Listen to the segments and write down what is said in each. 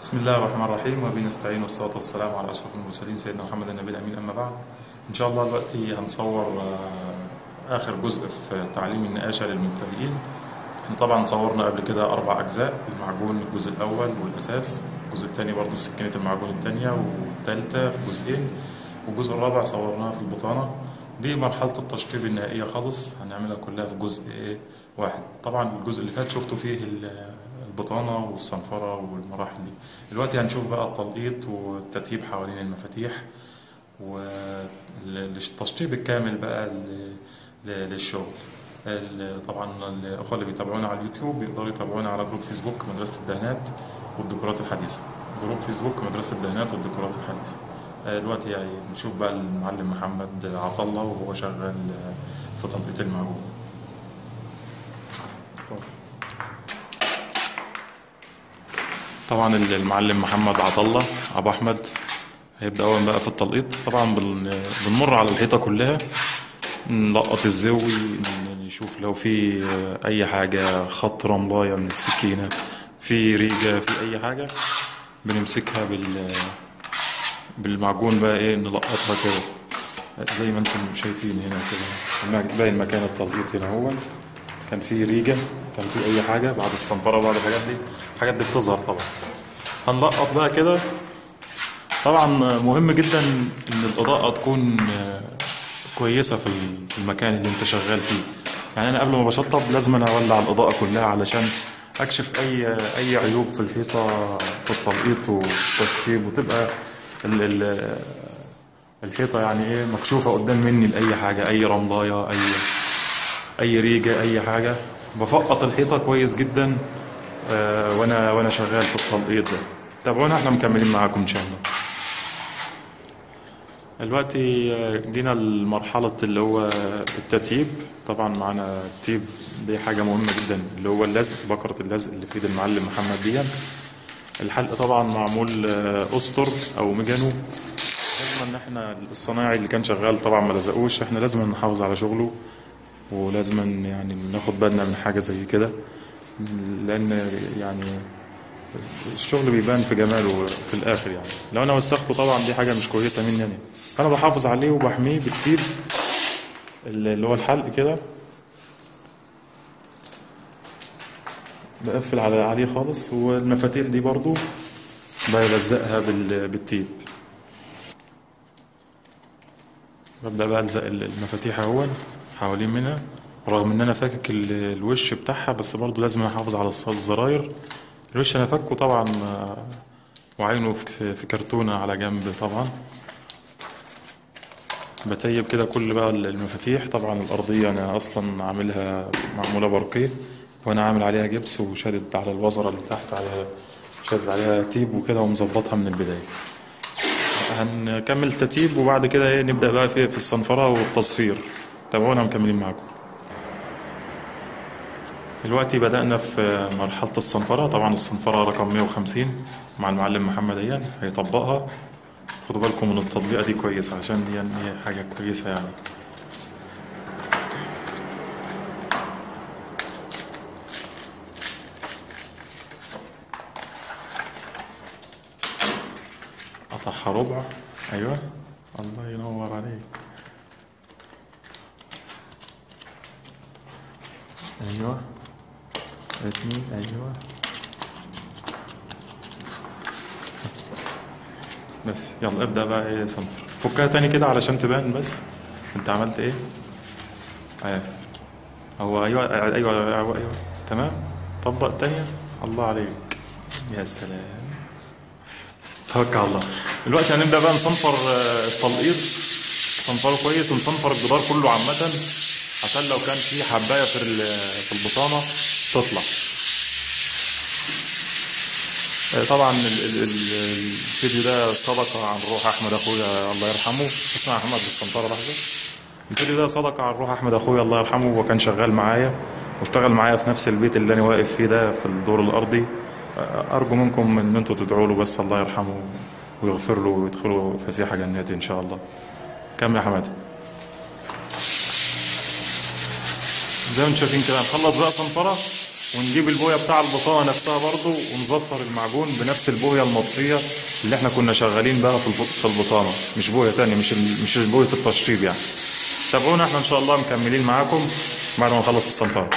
بسم الله الرحمن الرحيم وبه نستعين والصلاة والسلام على أشرف المرسلين سيدنا محمد النبي الأمين أما بعد إن شاء الله دلوقتي هنصور آه، آخر جزء في تعليم النقاشة للمبتدئين احنا طبعا صورنا قبل كده أربع أجزاء المعجون الجزء الأول والأساس الجزء الثاني برضو سكينة المعجون الثانية والثالثة في جزئين والجزء الرابع صورناه في البطانة دي مرحلة التشطيب النهائية خالص هنعملها كلها في جزء إيه واحد طبعا الجزء اللي فات شفتوا فيه ال- البطانة والصنفرة والمراحل دي دلوقتي هنشوف بقى التلقيط والترتيب حوالين المفاتيح والتشطيب الكامل بقى ل- ل- للشغل ال- طبعا الاخوه اللي بيتابعونا على اليوتيوب يقدروا يتابعونا على جروب فيسبوك مدرسه الدهانات والديكورات الحديثه جروب فيسبوك مدرسه الدهانات والديكورات الحديثه آه، دلوقتي يعني نشوف بقى المعلم محمد عطله وهو شغال آه، في تلقيط المعجون طبعا المعلم محمد عطله ابو احمد هيبدا اول بقى في التلقيط طبعا بن- بنمر على الحيطه كلها نلقط الزوي نشوف لو في اي حاجه خط رملايه من السكينه في ريجه في اي حاجه بنمسكها بال بالمعجون بقى ايه نلقطها كده زي ما انتم شايفين هنا كده باين مكان التلقيط هنا هو كان في ريجه كان في اي حاجه بعد الصنفره وبعد الحاجات دي الحاجات دي بتظهر طبعا هنلقط بقى كده طبعا مهم جدا ان الاضاءه تكون آه، كويسه في ال- في المكان اللي انت شغال فيه يعني انا قبل ما بشطب لازم أنا اولع الاضاءه كلها علشان اكشف اي اي عيوب في الحيطه في التلقيط والتشطيب وتبقى ال ال الحيطه يعني ايه مكشوفه قدام مني لاي حاجه اي رملايه اي اي ريجه اي حاجه بفقط الحيطه كويس جدا آه، وانا وانا شغال في التلقيط ده تابعونا احنا مكملين معاكم ان شاء الله دلوقتي آه، جينا لمرحلة اللي هو التتييب طبعا معانا التيب دي حاجة مهمة جدا اللي هو اللزق بكرة اللزق اللي في ايد المعلم محمد دي الحلق طبعا معمول آه، أسطر أو ميجانو لازم ان احنا الصنايعي اللي كان شغال طبعا ما لزقوش احنا لازم نحافظ على شغله ولازم يعني ناخد بالنا من حاجة زي كده لأن يعني الشغل بيبان في جماله في الاخر يعني لو انا وسخته طبعا دي حاجه مش كويسه مني انا فانا بحافظ عليه وبحميه بالتيب اللي هو الحلق كده بقفل على عليه خالص والمفاتيح دي برضو بلزقها بال- بالتيب ببدأ بقى ألزق المفاتيح أهون حوالين منها رغم إن أنا فاكك ال- الوش بتاعها بس برضو لازم أحافظ على الص- الزراير الوش أنا فاكه طبعا آه، وعينه في في كرتونة على جنب طبعا بتيب كده كل بقى المفاتيح طبعا الأرضية أنا أصلا عاملها معمولة باركيه وأنا عامل عليها جبس وشادد على الوزرة اللي تحت عليها شادد عليها تيب وكده ومظبطها من البداية هنكمل تتيب وبعد كده ايه نبدأ بقى في في الصنفرة والتصفير تابعونا مكملين معاكم دلوقتي بدأنا في مرحلة الصنفرة طبعا الصنفرة رقم 150 مع المعلم محمد ايان هيطبقها خدوا بالكم من التطبيقة دي كويسة عشان دي يعني هي حاجة كويسة يعني قطعها ربع ايوه الله ينور عليك ايوه اتني ايوه بس يلا ابدأ بقى ايه صنفر فكها تاني كده علشان تبان بس انت عملت ايه ايوه هو ايوه ايوه ايوه, أيوة, أيوة. تمام طبق تانية الله عليك يا سلام توكل على الله دلوقتي هنبدا بقى نصنفر آه، التلقيط نصنفره كويس ونصنفر الجدار كله عامه عشان لو كان في حبايه في ال- في البطانه تطلع آه، طبعا ال- ال- ال- الفيديو ده صدقه عن روح احمد اخويا الله يرحمه اسمع يا احمد بالصنفره لحظه الفيديو ده صدقه عن روح احمد اخويا الله يرحمه هو كان شغال معايا واشتغل معايا في نفس البيت اللي انا واقف فيه ده في الدور الارضي ارجو منكم ان انتوا تدعوا له بس الله يرحمه ويغفر له ويدخله فسيح جناته ان شاء الله كم يا حماده زي ما انتم شايفين كده نخلص بقى صنفره ونجيب البويه بتاع البطانه نفسها برضو ونظفر المعجون بنفس البويه المطفيه اللي احنا كنا شغالين بها في الب- في البطانه مش بويه تانية مش ال- مش بويه التشطيب يعني تابعونا احنا ان شاء الله مكملين معاكم بعد ما نخلص الصنفره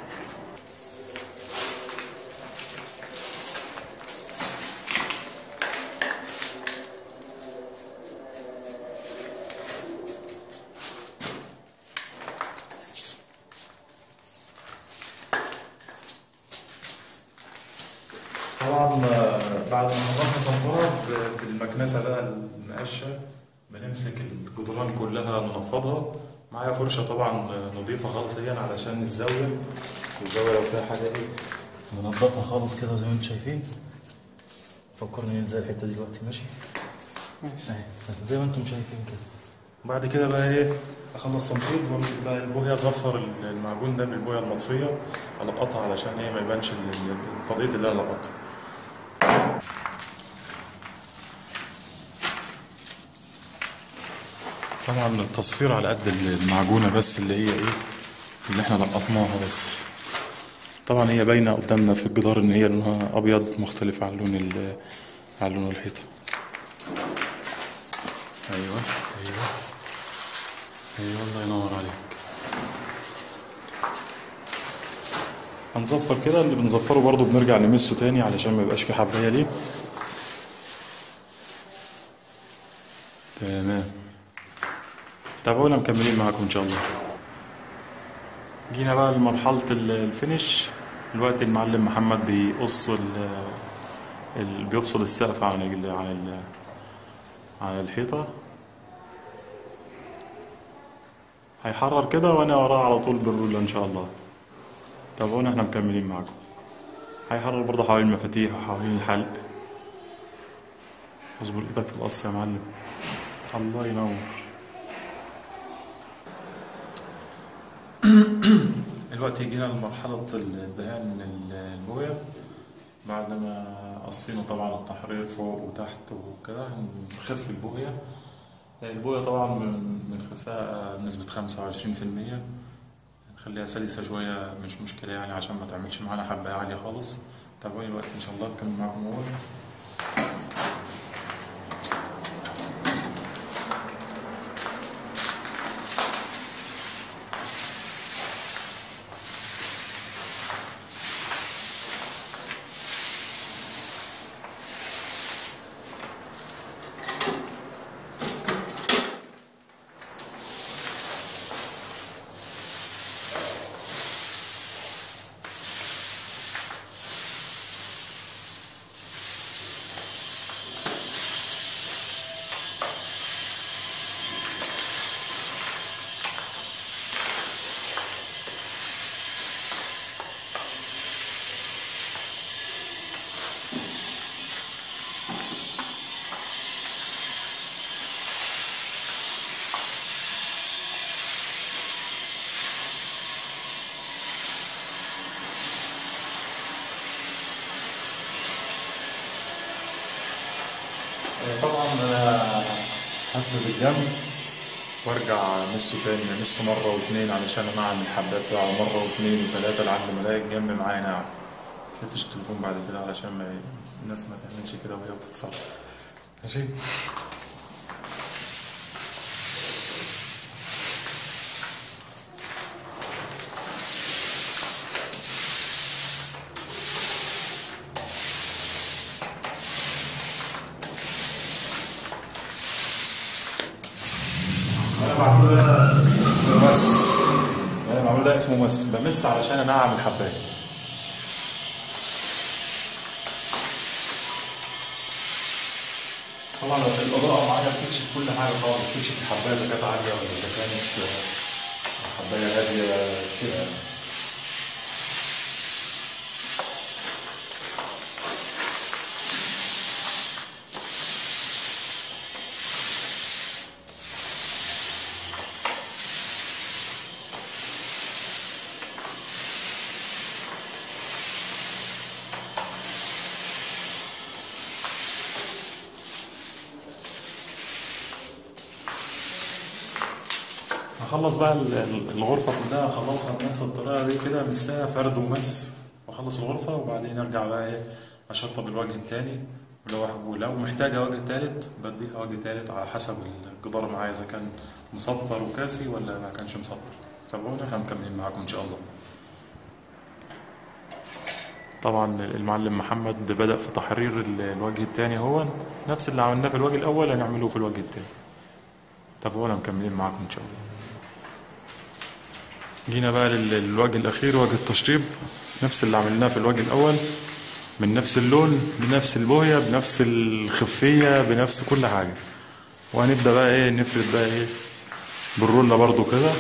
طبعا آه، بعد ما خلصنا صنفرة ب- بالمكنسة بقى المقشة بنمسك الجدران كلها ننفضها معايا فرشة طبعا آه، نضيفة خالص هي علشان الزاوية الزاوية لو فيها حاجة ايه ننضفها خالص كده زي ما انتم شايفين فكرني ننزل الحتة دي دلوقتي ماشي اهي زي ما انتم شايفين كده بعد كده بقى ايه اخلص تنفيض وامسك بقى البويه اصفر المعجون ده بالبويه المطفيه القطها علشان ايه ما يبانش ال- ال- التلقيط اللي انا لقطته طبعا التصفير على قد المعجونه بس اللي هي ايه اللي احنا لقطناها بس طبعا هي باينه قدامنا في الجدار ان هي لونها ابيض مختلف عن لون ال- عن لون الحيطه ايوه ايوه ايوه الله ينور عليك هنظفر كده اللي بنظفره برضو بنرجع نمسه تاني علشان ما يبقاش في حبايه ليه تمام تابعونا مكملين معاكم ان شاء الله جينا بقى لمرحله ال- الفينش دلوقتي المعلم محمد بيقص ال ال- بيفصل السقف عن ال عن ال عن الحيطه هيحرر كده وانا وراه على طول بالرولة ان شاء الله تابعونا احنا مكملين معاكم هيحرر برضه حوالين المفاتيح وحوالين الحلق اصبر ايدك في القص يا معلم الله ينور دلوقتي جينا لمرحلة الدهان ال- البوية بعد ما قصينا طبعا التحرير فوق وتحت وكده نخف البوية البوية طبعا من- بنخفها بنسبة خمسة وعشرين في المية نخليها سلسة شوية مش مشكلة يعني عشان ما تعملش معانا حباية عالية خالص تابعوني دلوقتي إن شاء الله نكمل معاكم أول طبعا انا هفرد الجنب وارجع نصه تاني نص مرة واتنين علشان انا اعمل الحبات بتاعه مرة واتنين وتلاتة لحد ما الاقي الجنب معايا ناعم متلفش التليفون بعد كده علشان ما الناس ما تعملش كده وهي بتتفرج ماشي انا معمول ده اسمه مس انا معمول ده اسمه مس بمس علشان انعم الحبايه طبعا الاضاءه معايا بتكشف كل حاجه خالص بتكشف الحبايه اذا كانت عاليه ولا اذا كانت حبايه هاديه كده هخلص بقى ال- ال- الغرفة كلها اخلصها بنفس الطريقة دي كده مسها فرد ومس اخلص الغرفه وبعدين ارجع بقى ايه اشطب الوجه التاني ولو ولو محتاجه وجه تالت بديها وجه تالت على حسب الجدار معايا اذا كان مسطر وكاسي ولا ما كانش مسطر تابعونا احنا مكملين معاكم ان شاء الله طبعا المعلم محمد بدأ في تحرير ال- الوجه التاني هو نفس اللي عملناه في الوجه الأول هنعمله في الوجه التاني تابعونا مكملين معاكم إن شاء الله جينا بقى لل- للوجه الأخير وجه التشطيب نفس اللي عملناه في الوجه الأول من نفس اللون بنفس البوية بنفس الخفية بنفس كل حاجة وهنبدأ بقى إيه نفرد بقى إيه بالرولة برضو كده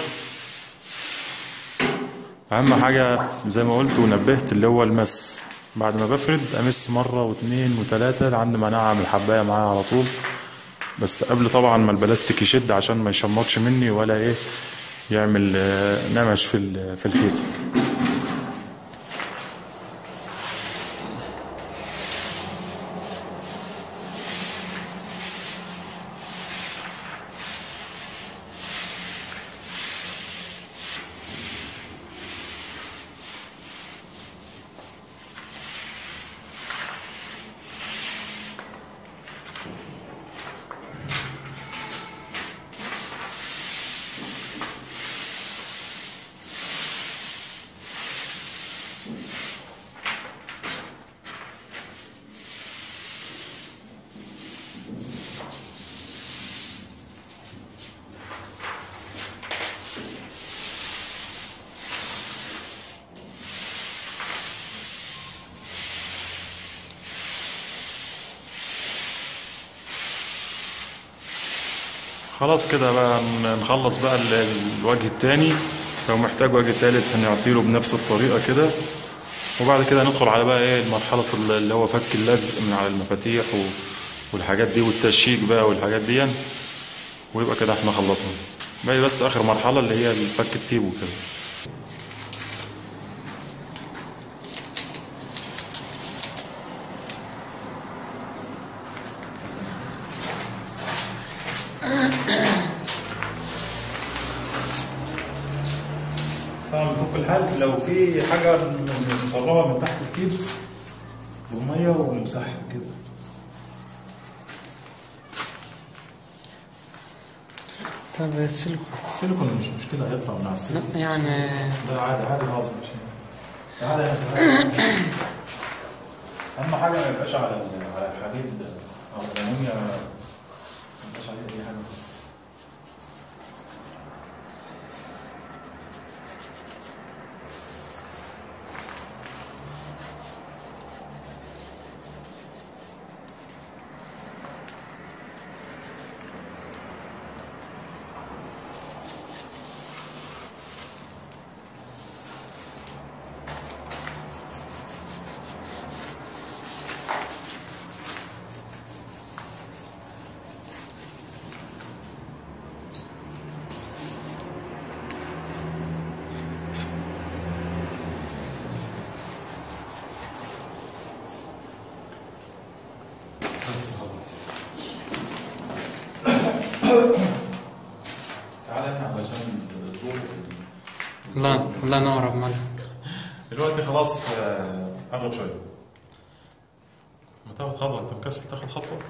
اهم حاجه زي ما قلت ونبهت اللي هو المس بعد ما بفرد امس مره واثنين وثلاثه لعند ما انعم الحبايه معايا على طول بس قبل طبعا ما البلاستيك يشد عشان ما يشمطش مني ولا ايه يعمل آه، نمش في ال- في الحيطه خلاص كده بقى ن- نخلص بقى ال- الوجه التاني لو محتاج وجه تالت هنعطيله بنفس الطريقة كده وبعد كده ندخل على بقى ايه مرحلة ال- اللي هو فك اللزق من على المفاتيح و- والحاجات دي والتشيك بقى والحاجات دي ويبقى كده احنا خلصنا باقي بس اخر مرحلة اللي هي الفك التيب وكده طبعا بنفك الحل لو في حاجة م- مسربة من تحت التيب بالمية ونمسحها كده طب السلك السيليكون مش مشكلة هيطلع من على لا السيليكون يعني لا عادي عادي خالص مش تعالى يا أخي. أهم حاجة ما يبقاش على ال- على الحديد أو الألمونيا ما يبقاش عليه أي حاجة خالص بس خلاص تعالى هنا علشان الضوء الله الله ينور يا مالك دلوقتي خلاص آه، قرب شوية ما تاخد خطوة انت مكسل تاخد خطوة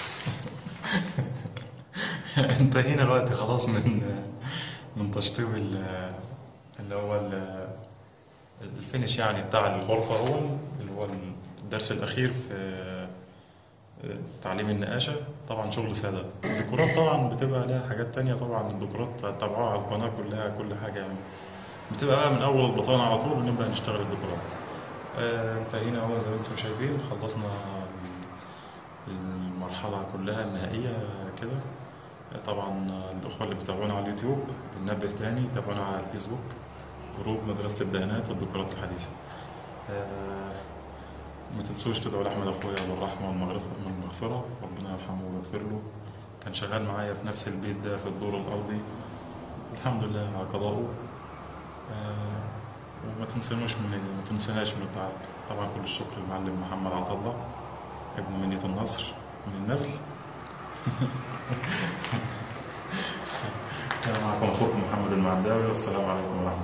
انتهينا دلوقتي خلاص من من تشطيب ال- اللي هو ال- الفينش يعني بتاع الغرفة هو اللي هو الدرس الأخير في تعليم النقاشة طبعا شغل سادة الديكورات طبعا بتبقى لها حاجات تانية طبعا الديكورات تابعوها على القناة كلها كل حاجة يعني بتبقى بقى من أول البطانة على طول بنبدأ نشتغل الديكورات آه، انتهينا اهو زي ما انتم شايفين خلصنا المرحلة كلها النهائية كده طبعا الأخوة اللي بيتابعونا على اليوتيوب بننبه تاني تابعونا على الفيسبوك جروب مدرسة الدهانات والديكورات الحديثة آه، ما تنسوش تدعوا لأحمد أخويا بالرحمة والمغفرة والمغفرة ربنا يرحمه ويغفر له كان شغال معايا في نفس البيت ده في الدور الأرضي الحمد لله على قضائه آه، وما تنسونوش من ما تنسوناش من الدعاء طبعا كل الشكر للمعلم محمد عطا الله ابن منية النصر من النسل كان معكم اخوكم محمد المعداوي والسلام عليكم ورحمه الله